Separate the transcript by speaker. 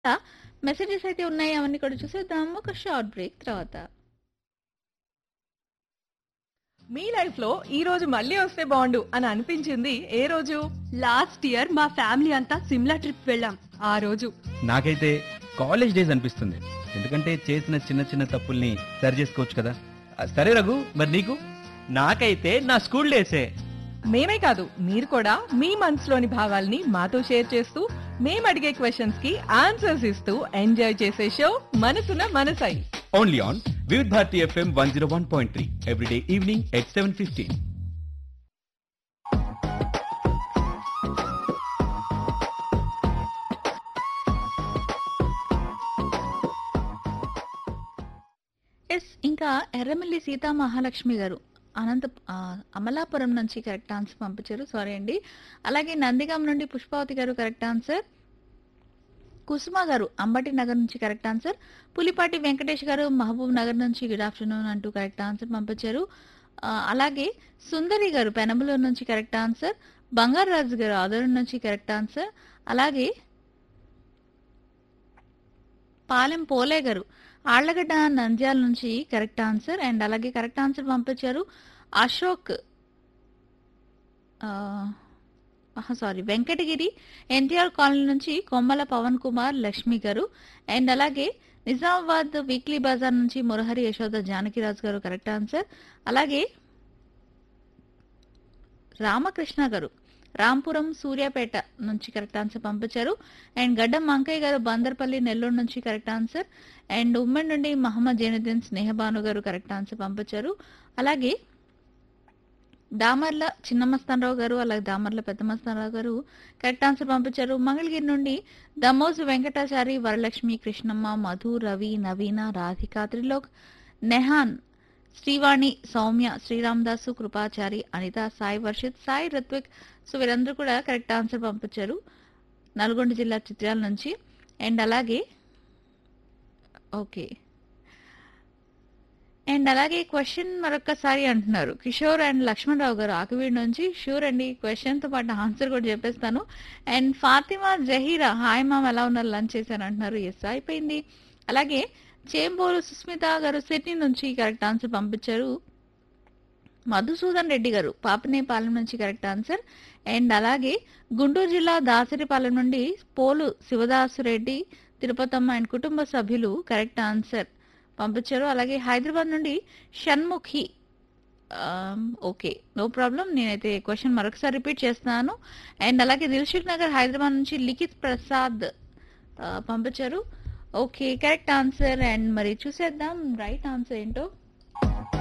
Speaker 1: messages అయితే ఉన్నాయి అవన్నీ కూడా చూసేద్దాం ఒక షార్ట్ బ్రేక్ తర్వాత
Speaker 2: మీ లైఫ్ లో ఈ రోజు మళ్ళీ వస్తే బాగుండు అని అనిపించింది ఏ రోజు
Speaker 3: లాస్ట్ ఇయర్ మా ఫ్యామిలీ అంతా సిమ్లా ట్రిప్ వెళ్ళాం ఆ రోజు
Speaker 4: నాకైతే కాలేజ్ డేస్ అనిపిస్తుంది ఎందుకంటే చేసిన చిన్న చిన్న తప్పుల్ని సరి చేసుకోవచ్చు కదా ఆ, సరే రఘు మరి నీకు
Speaker 5: నాకైతే నా స్కూల్ డేసే
Speaker 2: మేమే కాదు మీరు కూడా మీ మనసులోని భావాల్ని మాతో షేర్ చేస్తూ మేము అడిగే క్వశ్చన్స్ కి ఆన్సర్స్ ఇస్తూ ఎంజాయ్ చేసే show Manasuna Manasai
Speaker 4: only on Vividh Bharati FM one zero one point three everyday evening at seven fifteen
Speaker 1: ఎస్ ఇంకా ఎర్రమిల్లి సీతా మహాలక్ష్మి గారు అనంత ఆ, అమలాపురం నుంచి కరెక్ట్ ఆన్సర్ పంపించారు సారీ అండి అలాగే నందిగాం నుండి పుష్పావతి గారు కరెక్ట్ ఆన్సర్ కుసుమ గారు అంబటి నగర్ నుంచి కరెక్ట్ ఆన్సర్ పులిపాటి వెంకటేష్ గారు మహబూబ్ నగర్ నుంచి గుడ్ ఆఫ్టర్నూన్ అంటూ కరెక్ట్ ఆన్సర్ పంపించారు ఆ, అలాగే సుందరి గారు పెనమలూరు నుంచి కరెక్ట్ ఆన్సర్ బంగారాజు గారు ఆదరణ నుంచి కరెక్ట్ ఆన్సర్ అలాగే పాలెం పోలే గారు ఆళ్లగడ్డ నంద్యాల నుంచి కరెక్ట్ ఆన్సర్ అండ్ అలాగే కరెక్ట్ ఆన్సర్ పంపించారు అశోక్ సారీ వెంకటగిరి ఎన్టీఆర్ కాలనీ నుంచి కొమ్మల పవన్ కుమార్ లక్ష్మి గారు అండ్ అలాగే నిజామాబాద్ వీక్లీ బజార్ నుంచి మురహరి యశోద జానకిరాజు గారు కరెక్ట్ ఆన్సర్ అలాగే రామకృష్ణ గారు రాంపురం సూర్యాపేట నుంచి కరెక్ట్ ఆన్సర్ పంపించారు అండ్ గడ్డం మంకయ్య గారు బందర్పల్లి నెల్లూరు నుంచి కరెక్ట్ ఆన్సర్ అండ్ ఉమ్మడి నుండి మహమ్మద్ జైనుద్దీన్ స్నేహబాను గారు కరెక్ట్ ఆన్సర్ పంపించారు అలాగే దామర్ల చిన్నమస్తానరావు గారు అలాగే దామర్ల పెద్దమస్తానరావు గారు కరెక్ట్ ఆన్సర్ పంపించారు మంగళగిరి నుండి దమోజు వెంకటాచారి వరలక్ష్మి కృష్ణమ్మ మధు రవి నవీన రాధిక త్రిలోక్ నెహాన్ శ్రీవాణి సౌమ్య శ్రీరామదాసు కృపాచారి అనిత సాయి వర్షిత్ సాయి రిత్విక్ సో వీరందరూ కూడా కరెక్ట్ ఆన్సర్ పంపించారు నల్గొండ జిల్లా చిత్రాల నుంచి అండ్ అలాగే ఓకే అండ్ అలాగే క్వశ్చన్ మరొకసారి అంటున్నారు కిషోర్ అండ్ లక్ష్మణరావు గారు ఆకువీడి నుంచి షూర్ అండి క్వశ్చన్తో పాటు ఆన్సర్ కూడా చెప్పేస్తాను and Fatima Zahira hi ma'am ఎలా ఉన్నారు లంచ్ చేశాను అంటున్నారు ఎస్ అయిపోయింది అలాగే చేంబోరు సుస్మిత గారు సిడ్నీ నుంచి కరెక్ట్ ఆన్సర్ పంపించారు మధుసూదన్ రెడ్డి గారు పాపనేపాలెం నుంచి కరెక్ట్ ఆన్సర్ అండ్ అలాగే గుంటూరు జిల్లా దాసరిపాలెం నుండి పోలు శివదాసు రెడ్డి తిరుపతమ్మ అండ్ కుటుంబ సభ్యులు కరెక్ట్ ఆన్సర్ పంపించారు అలాగే హైదరాబాద్ నుండి Shanmukhi um, okay no problem నేనైతే క్వశ్చన్ మరొకసారి రిపీట్ చేస్తున్నాను అండ్ అలాగే దిల్షుక్ నగర్ హైదరాబాద్ నుంచి లిఖిత్ ప్రసాద్ ఆ, పంపించారు ఓకే కరెక్ట్ ఆన్సర్ అండ్ మరి చూసేద్దాం రైట్ ఆన్సర్ ఏంటో